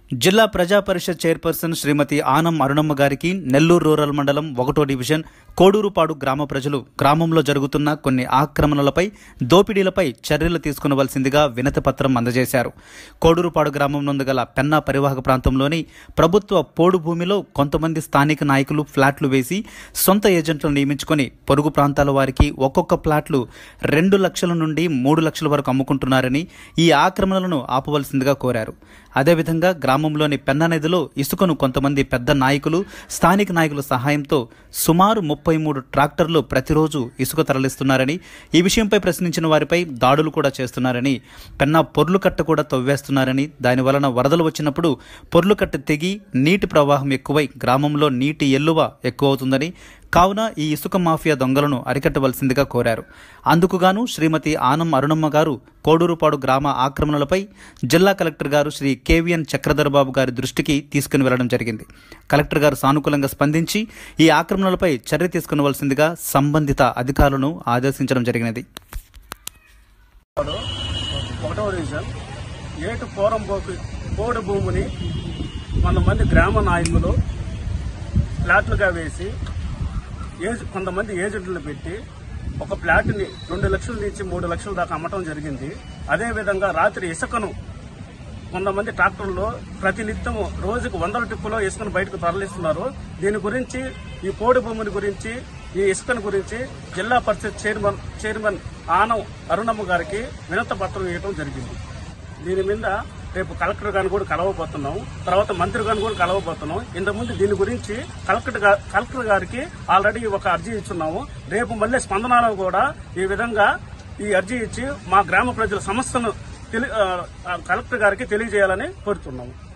జిల్లా ప్రజా పరిషత్ చైర్పర్సన్ శ్రీమతి ఆనం అరుణమ్మ గారికి నెల్లూరు రూరల్ మండలం ఒకటో డివిజన్ కోడూరుపాడు గ్రామ ప్రజలు గ్రామంలో జరుగుతున్న కొన్ని ఆక్రమణలపై దోపిడీలపై చర్యలు తీసుకునవలసిందిగా వినతి పత్రం అందజేశారు కోడూరుపాడు గ్రామం నందు గల పెన్నా పరివాహక ప్రాంతంలోని ప్రభుత్వ పోడు భూమిలో కొంతమంది స్థానిక నాయకులు ఫ్లాట్లు వేసి సొంత ఏజెంట్లను నియమించుకొని పొరుగు ప్రాంతాల వారికి ఒక్కొక్క ఫ్లాట్లు రెండు లక్షల నుండి మూడు లక్షల వరకు అమ్ముకుంటున్నారని ఈ ఆక్రమణలను ఆపవలసిందిగా కోరారు అదేవిధంగా గ్రామంలోని పెన్నా నదిలో ఇసుకను కొంతమంది పెద్ద నాయకులు స్థానిక నాయకుల సహాయంతో సుమారు ముప్పై మూడు ట్రాక్టర్లు ప్రతిరోజు ఇసుక తరలిస్తున్నారని ఈ విషయంపై ప్రశ్నించిన వారిపై దాడులు కూడా చేస్తున్నారని పెన్నా పొర్లు కట్ట కూడా తవ్వేస్తున్నారని దాని వలన వరదలు వచ్చినప్పుడు పొర్లు కట్ట తెగి నీటి ప్రవాహం ఎక్కువై గ్రామంలో నీటి ఎల్లువ ఎక్కువ అవుతుందని కావున ఈ ఇసుక మాఫియా దొంగలను అరికట్టవలసిందిగా కోరారు అందుకుగాను శ్రీమతి ఆనం అరుణమ్మ గారు కోడూరుపాడు గ్రామ ఆక్రమణలపై జిల్లా కలెక్టర్ గారు శ్రీ కేవీఎన్ చక్రధర్ బాబు గారి దృష్టికి తీసుకుని వెళ్లడం జరిగింది కలెక్టర్ గారు సానుకూలంగా స్పందించి ఈ ఆక్రమణలపై చర్య తీసుకునవలసిందిగా సంబంధిత అధికారులను ఆదేశించడం జరిగినది ఒకటో రీజన్ ఏటు పూరం పోకు పోడు భూమిని కొంతమంది గ్రామ నాయకులు ఫ్లాట్లుగా వేసి ఏజ్ కొంతమంది ఏజెంట్లు పెట్టి ఒక ఫ్లాట్ని రెండు లక్షల నుంచి మూడు లక్షల దాకా అమ్మటం జరిగింది అదేవిధంగా రాత్రి ఇసుకను కొంతమంది ట్రాక్టర్లో ప్రతినిత్యం రోజుకు వందల టిప్పులో ఇసుకను బయటకు తరలిస్తున్నారు దీని గురించి ఈ పోడు భూమిని గురించి ఈ ఇసుకను గురించి జిల్లా పరిషత్ చైర్మన్ చైర్మన్ ఆనం అరుణమ్మ గారికి వినత పత్రం ఇవ్వడం జరిగింది దీని మీద రేపు కలెక్టర్ గారిని కూడా కలవబోతున్నాం తర్వాత మంత్రి గారిని కూడా కలవబోతున్నాం ఇంతకుముందు దీని గురించి కలెక్టర్ గా- కలెక్టర్ గారికి ఆల్రెడీ ఒక అర్జీ ఇచ్చున్నాము రేపు మళ్ళీ స్పందనలో కూడా ఈ విధంగా ఈ అర్జీ ఇచ్చి మా గ్రామ ప్రజల సమస్యను తెలి- ఆ, ఆ, కలెక్టర్ గారికి తెలియజేయాలని కోరుతున్నాము